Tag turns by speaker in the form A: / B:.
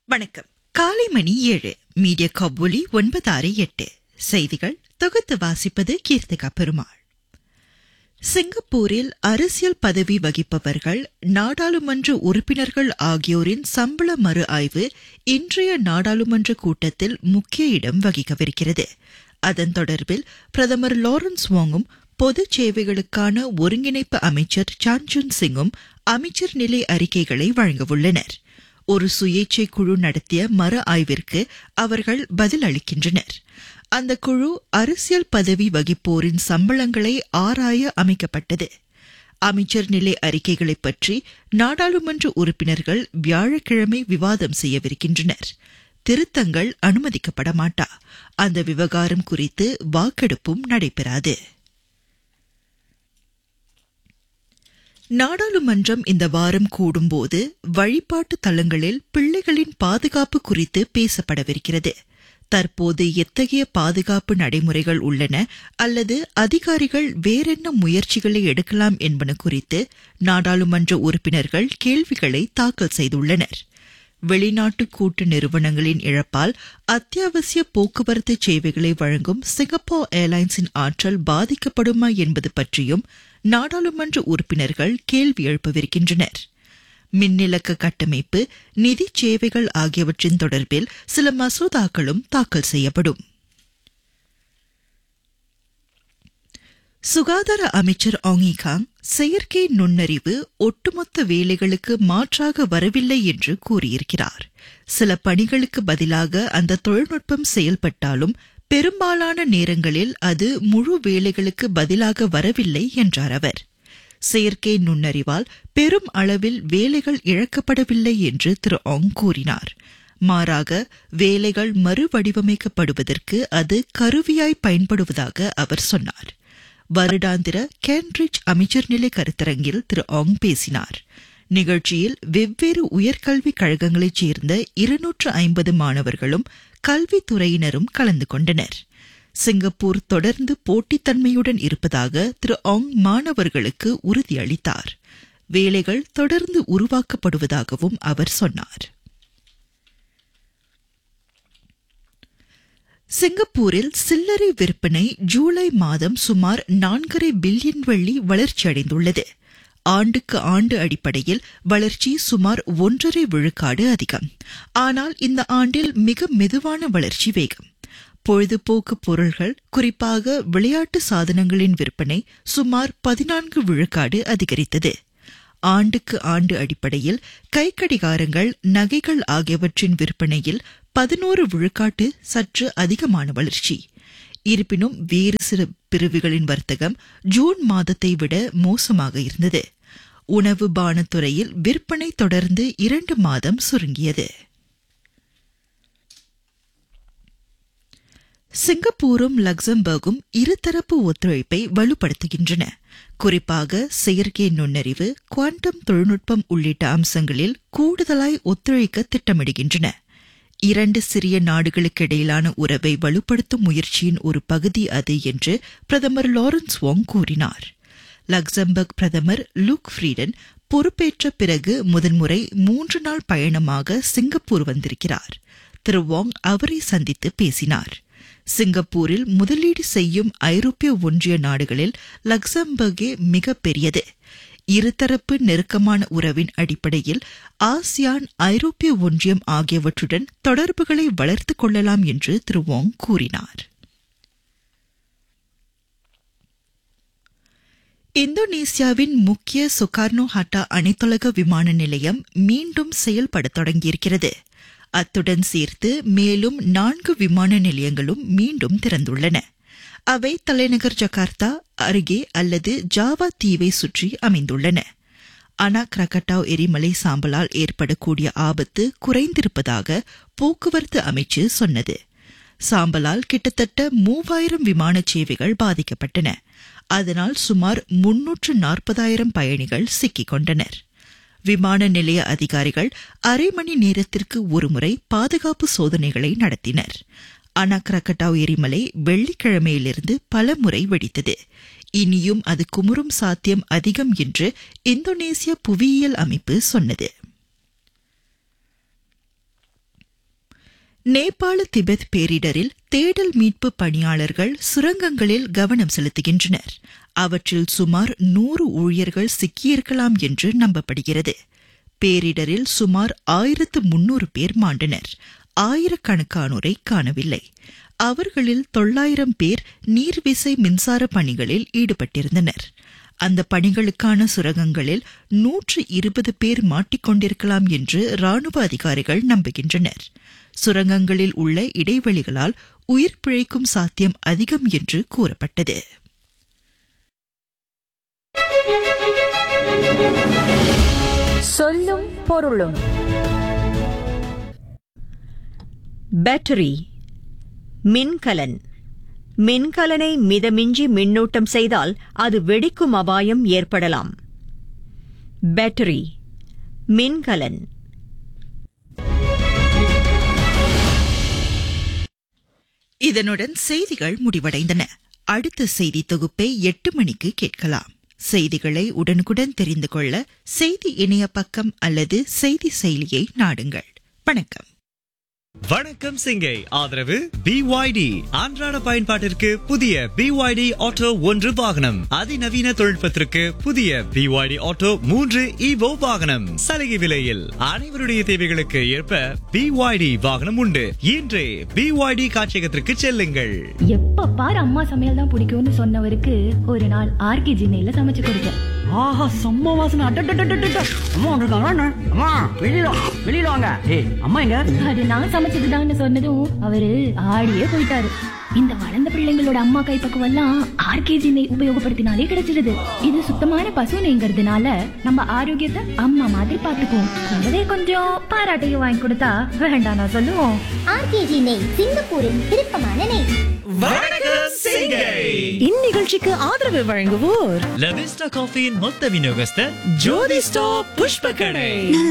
A: வணக்கம் காலை மணி ஏழு மீடியா கபூலி ஒன்பது ஆறு எட்டு செய்திகள் தொகுத்து வாசிப்பது கீர்த்திகா பெருமாள் சிங்கப்பூரில் அரசியல் பதவி வகிப்பவர்கள் நாடாளுமன்ற உறுப்பினர்கள் ஆகியோரின் சம்பள மறு ஆய்வு இன்றைய நாடாளுமன்ற கூட்டத்தில் முக்கிய இடம் வகிக்கவிருக்கிறது அதன் தொடர்பில் பிரதமர் லாரன்ஸ் வாங்கும் பொது சேவைகளுக்கான ஒருங்கிணைப்பு அமைச்சர் சான்சுன் சிங்கும் அமைச்சர் நிலை அறிக்கைகளை வழங்கவுள்ளனர் ஒரு சுயேட்சை குழு நடத்திய மறு ஆய்விற்கு அவர்கள் பதில் அளிக்கின்றனர் அந்த குழு அரசியல் பதவி வகிப்போரின் சம்பளங்களை ஆராய அமைக்கப்பட்டது அமைச்சர் நிலை அறிக்கைகளை பற்றி நாடாளுமன்ற உறுப்பினர்கள் வியாழக்கிழமை விவாதம் செய்யவிருக்கின்றனர் திருத்தங்கள் அனுமதிக்கப்பட மாட்டா அந்த விவகாரம் குறித்து வாக்கெடுப்பும் நடைபெறாது நாடாளுமன்றம் இந்த வாரம் கூடும்போது வழிபாட்டு தலங்களில் பிள்ளைகளின் பாதுகாப்பு குறித்து பேசப்படவிருக்கிறது தற்போது எத்தகைய பாதுகாப்பு நடைமுறைகள் உள்ளன அல்லது அதிகாரிகள் வேறென்ன முயற்சிகளை எடுக்கலாம் என்பன குறித்து நாடாளுமன்ற உறுப்பினர்கள் கேள்விகளை தாக்கல் செய்துள்ளனர் வெளிநாட்டு கூட்டு நிறுவனங்களின் இழப்பால் அத்தியாவசிய போக்குவரத்து சேவைகளை வழங்கும் சிங்கப்பூர் ஏர்லைன்ஸின் ஆற்றல் பாதிக்கப்படுமா என்பது பற்றியும் நாடாளுமன்ற உறுப்பினர்கள் கேள்வி எழுப்பவிருக்கின்றனர் மின்னிலக்க கட்டமைப்பு நிதி சேவைகள் ஆகியவற்றின் தொடர்பில் சில மசோதாக்களும் தாக்கல் செய்யப்படும் சுகாதார அமைச்சர் ஆங்கி காங் செயற்கை நுண்ணறிவு ஒட்டுமொத்த வேலைகளுக்கு மாற்றாக வரவில்லை என்று கூறியிருக்கிறார் சில பணிகளுக்கு பதிலாக அந்த தொழில்நுட்பம் செயல்பட்டாலும் பெரும்பாலான நேரங்களில் அது முழு வேலைகளுக்கு பதிலாக வரவில்லை என்றார் அவர் செயற்கை நுண்ணறிவால் பெரும் அளவில் வேலைகள் இழக்கப்படவில்லை என்று திரு ஆங் கூறினார் மாறாக வேலைகள் மறுவடிவமைக்கப்படுவதற்கு அது கருவியாய் பயன்படுவதாக அவர் சொன்னார் வருடாந்திர கேன்ரிட்ஜ் அமைச்சர் நிலை கருத்தரங்கில் திரு ஆங் பேசினார் நிகழ்ச்சியில் வெவ்வேறு உயர்கல்வி கழகங்களைச் சேர்ந்த இருநூற்று ஐம்பது மாணவர்களும் கல்வித்துறையினரும் கலந்து கொண்டனர் சிங்கப்பூர் தொடர்ந்து போட்டித்தன்மையுடன் இருப்பதாக திரு ஆங் மாணவர்களுக்கு உறுதியளித்தார் வேலைகள் தொடர்ந்து உருவாக்கப்படுவதாகவும் அவர் சொன்னார் சிங்கப்பூரில் சில்லறை விற்பனை ஜூலை மாதம் சுமார் நான்கரை பில்லியன் வெள்ளி வளர்ச்சியடைந்துள்ளது ஆண்டுக்கு ஆண்டு அடிப்படையில் வளர்ச்சி சுமார் ஒன்றரை விழுக்காடு அதிகம் ஆனால் இந்த ஆண்டில் மிக மெதுவான வளர்ச்சி வேகம் பொழுதுபோக்கு பொருள்கள் குறிப்பாக விளையாட்டு சாதனங்களின் விற்பனை சுமார் பதினான்கு விழுக்காடு அதிகரித்தது ஆண்டுக்கு ஆண்டு அடிப்படையில் கைக்கடிகாரங்கள் நகைகள் ஆகியவற்றின் விற்பனையில் பதினோரு விழுக்காட்டு சற்று அதிகமான வளர்ச்சி இருப்பினும் வேறு சில பிரிவுகளின் வர்த்தகம் ஜூன் மாதத்தை விட மோசமாக இருந்தது உணவு பானத்துறையில் விற்பனை தொடர்ந்து இரண்டு மாதம் சுருங்கியது சிங்கப்பூரும் லக்சம்பர்கும் இருதரப்பு ஒத்துழைப்பை வலுப்படுத்துகின்றன குறிப்பாக செயற்கை நுண்ணறிவு குவாண்டம் தொழில்நுட்பம் உள்ளிட்ட அம்சங்களில் கூடுதலாய் ஒத்துழைக்க திட்டமிடுகின்றன இரண்டு சிறிய நாடுகளுக்கு இடையிலான உறவை வலுப்படுத்தும் முயற்சியின் ஒரு பகுதி அது என்று பிரதமர் லாரன்ஸ் வாங் கூறினார் லக்சம்பர்க் பிரதமர் லூக் ஃப்ரீடன் பொறுப்பேற்ற பிறகு முதன்முறை மூன்று நாள் பயணமாக சிங்கப்பூர் வந்திருக்கிறார் திரு வாங் அவரை சந்தித்து பேசினார் சிங்கப்பூரில் முதலீடு செய்யும் ஐரோப்பிய ஒன்றிய நாடுகளில் லக்சம்பர்கே மிக பெரியது இருதரப்பு நெருக்கமான உறவின் அடிப்படையில் ஆசியான் ஐரோப்பிய ஒன்றியம் ஆகியவற்றுடன் தொடர்புகளை வளர்த்துக் கொள்ளலாம் என்று திரு வாங் கூறினார் இந்தோனேசியாவின் முக்கிய சுகார்னோ ஹட்டா அனைத்துலக விமான நிலையம் மீண்டும் செயல்பட தொடங்கியிருக்கிறது அத்துடன் சேர்த்து மேலும் நான்கு விமான நிலையங்களும் மீண்டும் திறந்துள்ளன அவை தலைநகர் ஜகார்த்தா அருகே அல்லது ஜாவா தீவை சுற்றி அமைந்துள்ளன அனா கிரகட்டாவ் எரிமலை சாம்பலால் ஏற்படக்கூடிய ஆபத்து குறைந்திருப்பதாக போக்குவரத்து அமைச்சு சொன்னது சாம்பலால் கிட்டத்தட்ட மூவாயிரம் விமான சேவைகள் பாதிக்கப்பட்டன அதனால் சுமார் முன்னூற்று நாற்பதாயிரம் பயணிகள் சிக்கிக் கொண்டனர் விமான நிலைய அதிகாரிகள் அரை மணி நேரத்திற்கு ஒருமுறை பாதுகாப்பு சோதனைகளை நடத்தினர் அனக்ரகட்டாவ் எரிமலை வெள்ளிக்கிழமையிலிருந்து பல முறை வெடித்தது இனியும் அது குமுறும் சாத்தியம் அதிகம் என்று இந்தோனேசிய புவியியல் அமைப்பு சொன்னது நேபாள திபெத் பேரிடரில் தேடல் மீட்பு பணியாளர்கள் சுரங்கங்களில் கவனம் செலுத்துகின்றனர் அவற்றில் சுமார் நூறு ஊழியர்கள் சிக்கியிருக்கலாம் என்று நம்பப்படுகிறது பேரிடரில் சுமார் ஆயிரத்து முன்னூறு பேர் மாண்டனர் ஆயிரக்கணக்கானோரை காணவில்லை அவர்களில் தொள்ளாயிரம் பேர் நீர்விசை மின்சார பணிகளில் ஈடுபட்டிருந்தனர் அந்த பணிகளுக்கான சுரங்கங்களில் நூற்று இருபது பேர் மாட்டிக்கொண்டிருக்கலாம் என்று ராணுவ அதிகாரிகள் நம்புகின்றனர் சுரங்கங்களில் உள்ள இடைவெளிகளால் உயிர் பிழைக்கும் சாத்தியம் அதிகம் என்று கூறப்பட்டது
B: சொல்லும் பொருளும்
C: பேட்டரி மின்கலன் மின்கலனை மிதமிஞ்சி மின்னூட்டம் செய்தால் அது வெடிக்கும் அபாயம் ஏற்படலாம் பேட்டரி மின்கலன்
A: இதனுடன் செய்திகள் முடிவடைந்தன அடுத்த செய்தி தொகுப்பை எட்டு மணிக்கு கேட்கலாம் செய்திகளை உடனுக்குடன் தெரிந்து கொள்ள செய்தி இணைய பக்கம் அல்லது செய்தி செயலியை நாடுங்கள் வணக்கம்
D: வணக்கம் சிங்கை ஆதரவு BYD அன்றாட பயன்பாட்டிற்கு புதிய BYD ஆட்டோ ஒன்று வாகனம் அதிநவீன தொழில்நுட்பத்திற்கு புதிய BYD ஆட்டோ மூன்று ஈவோ வாகனம் சலுகை விலையில் அனைவருடைய தேவைகளுக்கு ஏற்ப BYD வாகனம் உண்டு இன்றே BYD காட்சியகத்திற்கு செல்லுங்கள்
E: எப்ப பாரு அம்மா சமையல் தான் பிடிக்கும்னு சொன்னவருக்கு ஒரு நாள் ஆர்கே ஜின்னையில சமைச்சு கொடுத்தேன்
F: ஆஹா செம்ம வாசனை அட்டட்டட்டட்டட்ட அம்மா வந்திருக்காங்களா என்ன? அம்மா வெளியில வா, வெளியில வாங்க ஏய் அம்மா எங்க
E: அது நான் சமைச்சதுதான்னு சொன்னதும் அவரு ஆடியே போயிட்டாரு இந்த வளர்ந்த பிள்ளைங்களோட அம்மா கைப்பக்குவம் எல்லாம் ஆர்கேஜி நெய் உபயோகப்படுத்தினாலே கிடைச்சிடுது இது சுத்தமான பசு நெய்ங்கிறதுனால நம்ம ஆரோக்கியத்தை அம்மா மாதிரி பாத்துக்குவோம் கூடவே கொஞ்சம் பாராட்டையும் வாங்கி கொடுத்தா வேண்டாம் நான் சொல்லுவோம்
G: ஆர்கேஜி நெய் சிங்கப்பூரின் விருப்பமான நெய்
D: வணக்கம் சிங்கை
B: இந்நிகழ்ச்சிக்கு ஆதரவு வழங்குவோர்
D: லவிஸ்டா காஃபியின் மொத்த விநியோகஸ்தர் ஜோதி ஸ்டாப் புஷ்ப கடை